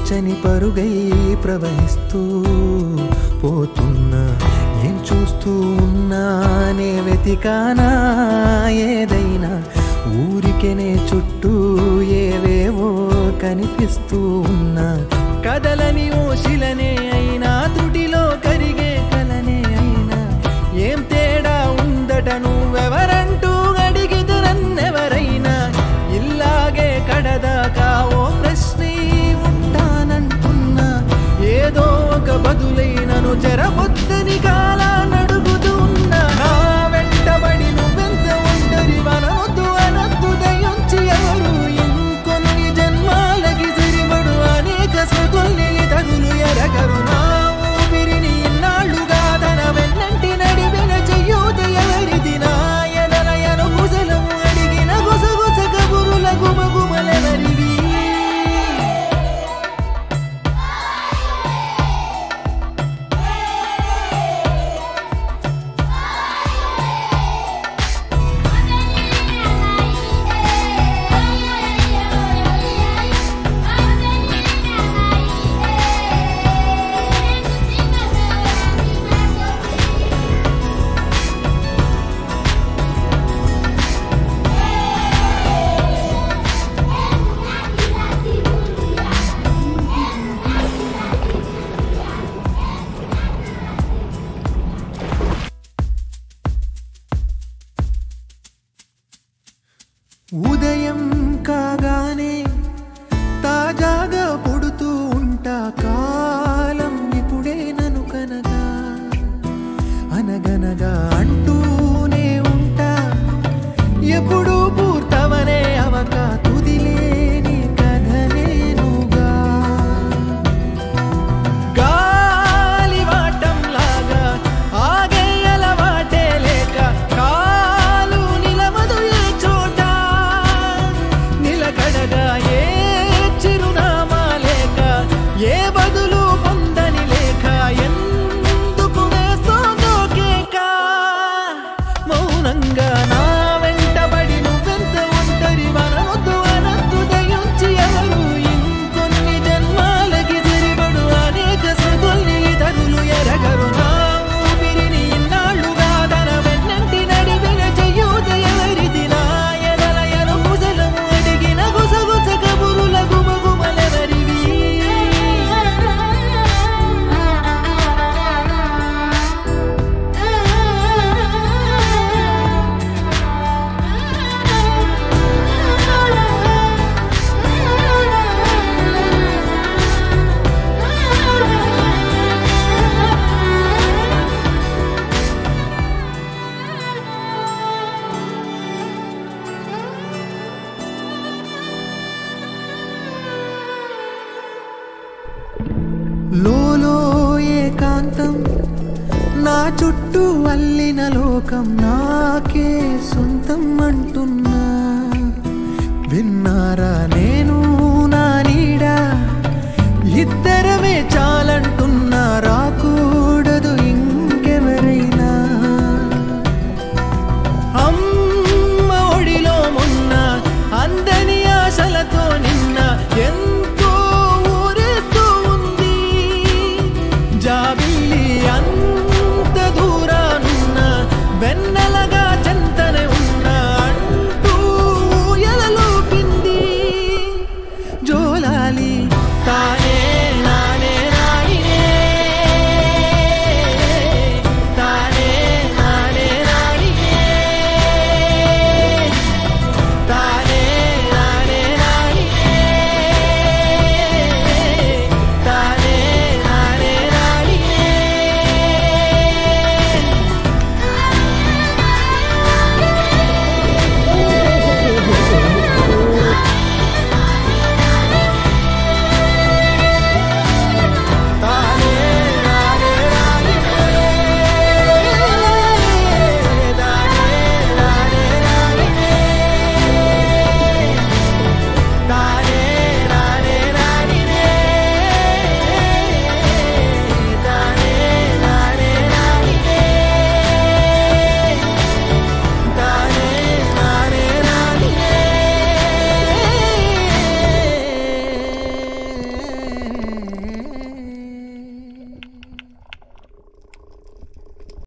తీర్చని పరుగై ప్రవహిస్తూ పోతున్నా ఏం చూస్తూ ఉన్నానే వెతికానా ఏదైనా ఊరికెనే చుట్టూ ఏవేవో కనిపిస్తూ ఉన్నా కదలని ఓశిలనే అయినా త్రుటిలో కరిగే కలనే అయినా ఏం తేడా ఉందట నువ్వెవరంటూ అడిగిదు నన్నెవరైనా ఇల్లాగే కడదాకా ఓ ప్రశ్నే ఉంటానంటున్నా ఏదో ఒక బదులైనను చెరబొద్దని కాలా నడుగుతూ ఉన్నా నా వెంటబడి నువ్వెంత ఒంటరి వనవద్దు అనద్దు దయించి ఎవరు ఇంకొన్ని జన్మాలకి సరిపడు అనేక సృతుల్ని తగులు ఎరగరు నా ఊపిరిని ఇన్నాళ్ళుగా తన వెన్నంటి నడిపిన చెయ్యూత ఎవరిది నా ఎదలయను కుశలము అడిగిన గుసగుస కబురుల గుమగుమలెవరివి ఉదయం కాగానే తాజాగా పుడుతూ ఉంటా కాలం ఇప్పుడే నను కనగా అనగనగా అంటూనే ఉంటా ఎప్పుడు పూర్తవనే అవక తుదిలేని కథనేనుగా గాలివాటంలాగా ఆగే అలవాటే లేక కాలు నిలవదు ఏ చోట నిలకడగా ఏ చిరునామా లేక ఏ బదులు పొందని లేక ఎందుకు వేస్తోందో కేక మౌనంగా నా వెంటబడి నువ్వెంత ఒంటరి వనవద్దు అనద్దు దయించి ఎవరు ఇంకొన్ని జన్మాలకి సరిపడు అనేక సృతుల్ని తగులు ఎరగరు నా ఊపిరిని ఇన్నాళ్ళుగా తన వెన్నంటి నడిపిన చెయ్యూత ఎవరిది నా ఎదలయను కుశలము అడిగిన గుసగుస కబురుల గుమగుమలెవరివి లోలో ఏకాంతం నా చుట్టూ అల్లిన లోకం నాకే సొంతం అంటున్నా విన్నారా నేను నా నీడ ఇద్దరమే చాలంటున్నా రా